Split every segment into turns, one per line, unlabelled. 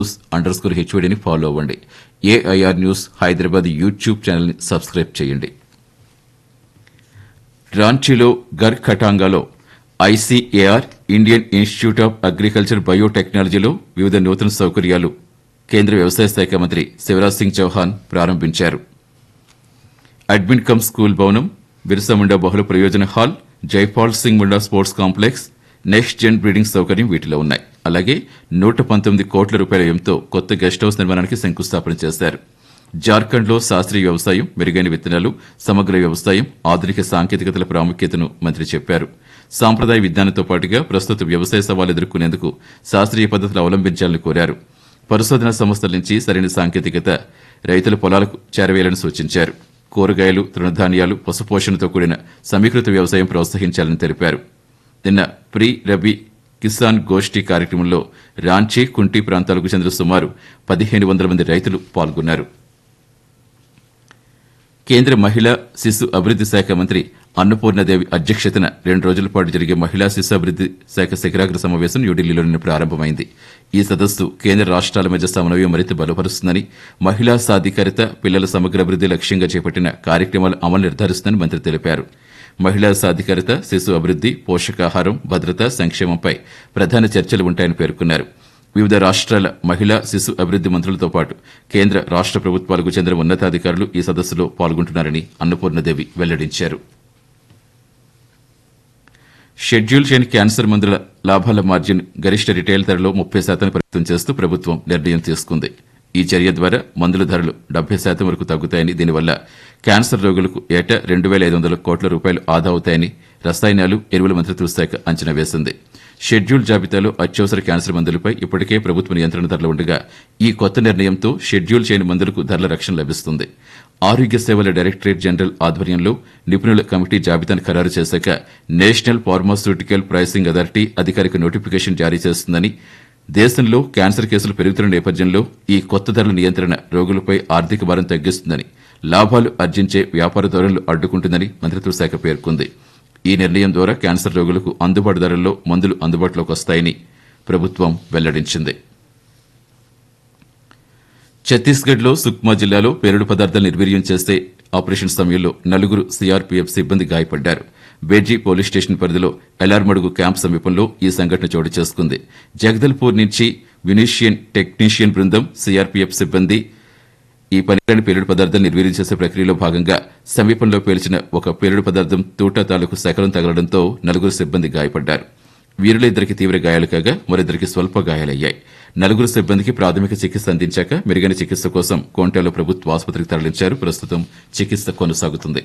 news underscore హెచ్ఓడిని follow అవ్వండి AIR news Hyderabad YouTube ఛానల్ని సబ్స్క్రైబ్ చేయండి రాంచీలో గర్ ఖటాంగాలో ICAR Indian Institute of Agriculture బయోటెక్నాలజీలో వివిధ నూతన సౌకర్యాలు కేంద్ర వ్యవసాయ శాఖ మంత్రి శివరాజ్ సింగ్ చౌహాన్ ప్రారంభించారు అడ్మిన్ కమ్ స్కూల్ భవనం బిర్సా ముండా బహుళ ప్రయోజన hall Jaipal Singh Munda sports complex next gen breeding సౌకర్యం వీటిలో ఉన్నాయి అలాగే నూట పంతొమ్మిది కోట్ల రూపాయల వ్యయంతో కొత్త గెస్ట్ హౌస్ నిర్మాణానికి శంకుస్థాపన చేశారు జార్ఖండ్లో శాస్త్రీయ వ్యవసాయం మెరుగైన విత్తనాలు సమగ్ర వ్యవసాయం ఆధునిక సాంకేతికతల ప్రాముఖ్యతను మంత్రి చెప్పారు సాంప్రదాయ విజ్ఞానంతో పాటుగా ప్రస్తుత వ్యవసాయ సవాలు ఎదుర్కొనేందుకు శాస్త్రీయ పద్ధతులు అవలంబించాలని కోరారు పరిశోధన సంస్థల నుంచి సరైన సాంకేతికత రైతుల పొలాలకు చేరవేయాలని సూచించారు కూరగాయలు తృణధాన్యాలు పశుపోషణతో కూడిన సమీకృత వ్యవసాయం ప్రోత్సహించాలని తెలిపారు నిన్న ప్రీ రబీ కిసాన్ గోష్ఠి కార్యక్రమంలో రాంచీ కుంటి ప్రాంతాలకు చెందిన సుమారు పదిహేను వందల మంది రైతులు పాల్గొన్నారు కేంద్ర మహిళా శిశు అభివృద్ది శాఖ మంత్రి అన్నపూర్ణదేవి అధ్యక్షతన రెండు రోజుల పాటు జరిగే మహిళా శిశు అభివృద్ది శాఖ శిఖరాగ్ర సమావేశం న్యూఢిల్లీలో నిన్న ప్రారంభమైంది ఈ సదస్సు కేంద్ర రాష్ట్రాల మధ్య సమన్వయం మరింత బలపరుస్తుందని మహిళా సాధికారిత పిల్లల సమగ్ర అభివృద్ది లక్ష్యంగా చేపట్టిన కార్యక్రమాల అమలు నిర్ధారిస్తుందని మంత్రి తెలిపారు మహిళా సాధికారిత శిశు అభివృద్ది పోషకాహారం భద్రత సంక్షేమంపై ప్రధాన చర్చలు ఉంటాయని పేర్కొన్నారు వివిధ రాష్ట్రాల మహిళా శిశు అభివృద్ది మంత్రులతో పాటు కేంద్ర రాష్ట్ర ప్రభుత్వాలకు చెందిన ఉన్నతాధికారులు ఈ సదస్సులో పాల్గొంటున్నారని అన్నపూర్ణదేవి వెల్లడించారు షెడ్యూల్ చేయని క్యాన్సర్ మందుల లాభాల మార్జిన్ గరిష్ట రిటైల్ ధరలో ముప్పై శాతానికి పరిమితం చేస్తూ ప్రభుత్వం నిర్ణయం తీసుకుంది ఈ చర్య ద్వారా మందుల ధరలు డెబ్బై శాతం వరకు తగ్గుతాయని దీనివల్ల క్యాన్సర్ రోగులకు ఏటా రెండు వేల ఐదు వందల కోట్ల రూపాయలు ఆదా అవుతాయని రసాయనాలు ఎరువుల మంత్రిత్వ శాఖ అంచనా వేసింది షెడ్యూల్ జాబితాలో అత్యవసర క్యాన్సర్ మందులపై ఇప్పటికే ప్రభుత్వ నియంత్రణ ధరలు ఉండగా ఈ కొత్త నిర్ణయంతో షెడ్యూల్ చేయని మందులకు ధరల రక్షణ లభిస్తుంది ఆరోగ్య సేవల డైరెక్టరేట్ జనరల్ ఆధ్వర్యంలో నిపుణుల కమిటీ జాబితాను ఖరారు చేశాక నేషనల్ ఫార్మాస్యూటికల్ ప్రైసింగ్ అథారిటీ అధికారిక నోటిఫికేషన్ జారీ చేస్తుందని దేశంలో క్యాన్సర్ కేసులు పెరుగుతున్న నేపథ్యంలో ఈ కొత్త ధరల నియంత్రణ రోగులపై ఆర్థిక భారం తగ్గిస్తుందని లాభాలు ఆర్జించే వ్యాపార ధోరణులు అడ్డుకుంటుందని మంత్రిత్వ శాఖ పేర్కొంది ఈ నిర్ణయం ద్వారా క్యాన్సర్ రోగులకు అందుబాటు ధరల్లో మందులు అందుబాటులోకి వస్తాయని ప్రభుత్వం వెల్లడించింది ఛత్తీస్గఢ్లో సుక్మా జిల్లాలో పేలుడు పదార్థాలు నిర్వీర్యం చేస్తే ఆపరేషన్ సమయంలో నలుగురు సీఆర్పీఎఫ్ సిబ్బంది గాయపడ్డారు బేడ్జీ పోలీస్ స్టేషన్ పరిధిలో ఎలార్మడుగు క్యాంప్ సమీపంలో ఈ సంఘటన చోటు చేసుకుంది జగదల్పూర్ నుంచి వినీషియన్ టెక్నీషియన్ బృందం సీఆర్పీఎఫ్ సిబ్బంది ఈ పనికిరాని పేలుడు పదార్థం నిర్వీర్యం చేసే ప్రక్రియలో భాగంగా సమీపంలో పేల్చిన ఒక పేలుడు పదార్థం తూటా తాలూకు శకలం తగలడంతో నలుగురు సిబ్బంది గాయపడ్డారు వీరిలో ఇద్దరికి తీవ్ర గాయాలు కాగా మరిద్దరికి స్వల్ప గాయాలయ్యాయి నలుగురు సిబ్బందికి ప్రాథమిక చికిత్స అందించాక మెరుగైన చికిత్స కోసం కోంటాలో ప్రభుత్వ ఆసుపత్రికి తరలించారు ప్రస్తుతం చికిత్స కొనసాగుతుంది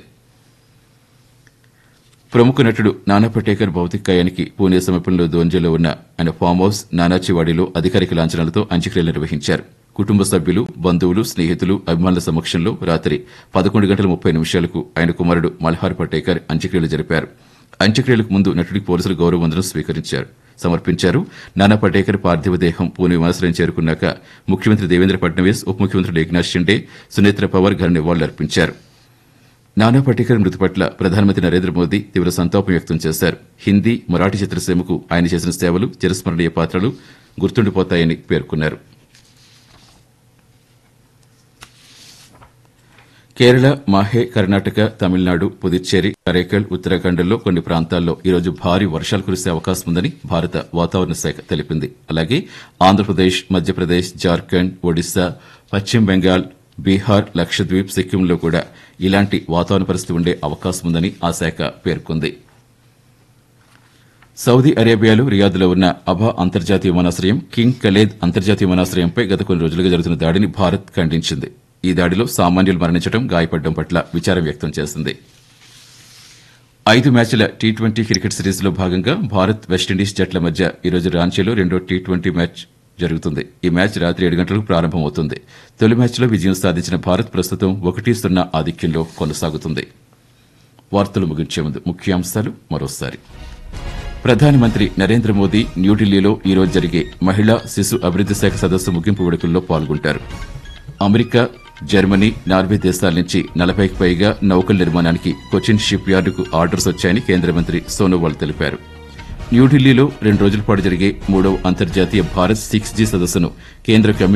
ప్రముఖ నటుడు నానా పటేకర్ భౌతికాయానికి పూణే సమీపంలో దోంజలో ఉన్న ఆయన ఫామ్ హౌస్ నానాచివాడిలో అధికారిక లాంఛనాలతో అంత్యక్రియలు నిర్వహించారు కుటుంబ సభ్యులు బంధువులు స్నేహితులు అభిమానుల సమక్షంలో రాత్రి పదకొండు గంటల ముప్పై నిమిషాలకు ఆయన కుమారుడు మల్హార్ పటేకర్ అంత్యక్రియలు జరిపారు అంత్యక్రియలకు ముందు నటుడికి పోలీసులు గౌరవ వందనం స్వీకరించారు సమర్పించారు నానా పటేకర్ పార్థివ దేహం పూణె విమానాశ్రయం చేరుకున్నాక ముఖ్యమంత్రి దేవేంద్ర ఫడ్నవీస్ ఉప ముఖ్యమంత్రి ఏక్నాథ్ షిండే సునేత్ర పవార్ ఘన నివాళులర్పించారు నానా పటేకర్ మృతి పట్ల ప్రధానమంత్రి నరేంద్ర మోదీ తీవ్ర సంతాపం వ్యక్తం చేశారు హిందీ మరాఠీ చిత్రసీమకు ఆయన చేసిన సేవలు చిరస్మరణీయ పాత్రలు గుర్తుండిపోతాయని పేర్కొన్నారు కేరళ మాహే కర్ణాటక తమిళనాడు పుదుచ్చేరి కరైకల్ ఉత్తరాఖండ్లో కొన్ని ప్రాంతాల్లో ఈరోజు భారీ వర్షాలు కురిసే అవకాశం ఉందని భారత వాతావరణ శాఖ తెలిపింది అలాగే ఆంధ్రప్రదేశ్ మధ్యప్రదేశ్ జార్ఖండ్ ఒడిశా పశ్చిమ బెంగాల్ బీహార్ లక్షద్వీప్ సిక్కింలో కూడా ఇలాంటి వాతావరణ పరిస్థితి ఉండే అవకాశం ఉందని ఆ శాఖ పేర్కొంది సౌదీ అరేబియాలో రియాద్లో ఉన్న అబా అంతర్జాతీయ విమానాశ్రయం కింగ్ ఖలేద్ అంతర్జాతీయ విమానాశ్రయంపై గత కొన్ని రోజులుగా జరుగుతున్న దాడిని భారత్ ఖండించింది ఈ దాడిలో సామాన్యులు మరణించడం గాయపడడం పట్ల విచారం వ్యక్తం చేసింది ఐదు మ్యాచ్ల టీ ట్వంటీ క్రికెట్ సిరీస్లో భాగంగా భారత్ వెస్టిండీస్ జట్ల మధ్య ఈరోజు రాంచీలో రెండో టీ ట్వంటీ మ్యాచ్ జరుగుతుంది ఈ మ్యాచ్ రాత్రి ఏడు గంటలకు ప్రారంభమవుతుంది తొలి మ్యాచ్లో విజయం సాధించిన భారత్ ప్రస్తుతం ఒకటి సున్నా ఆధిక్యంలో కొనసాగుతుంది వార్తలు ముగించే ముందు ముఖ్యాంశాలు మరోసారి ప్రధానమంత్రి నరేంద్ర మోదీ న్యూఢిల్లీలో ఈరోజు జరిగే మహిళా శిశు అభివృద్ది శాఖ సదస్సు ముగింపు వేడుకల్లో పాల్గొంటారు అమెరికా జర్మనీ నార్వే దేశాల నుంచి నలభైకి పైగా నౌకల నిర్మాణానికి కొచ్చిన్ షిప్ యార్డుకు ఆర్డర్స్ వచ్చాయని కేంద్ర మంత్రి సోనోవాల్ తెలిపారు న్యూఢిల్లీలో రెండు రోజుల పాటు జరిగే మూడవ అంతర్జాతీయ భారత్ సిక్స్ జీ సదస్సును కేంద్ర కమ్యూ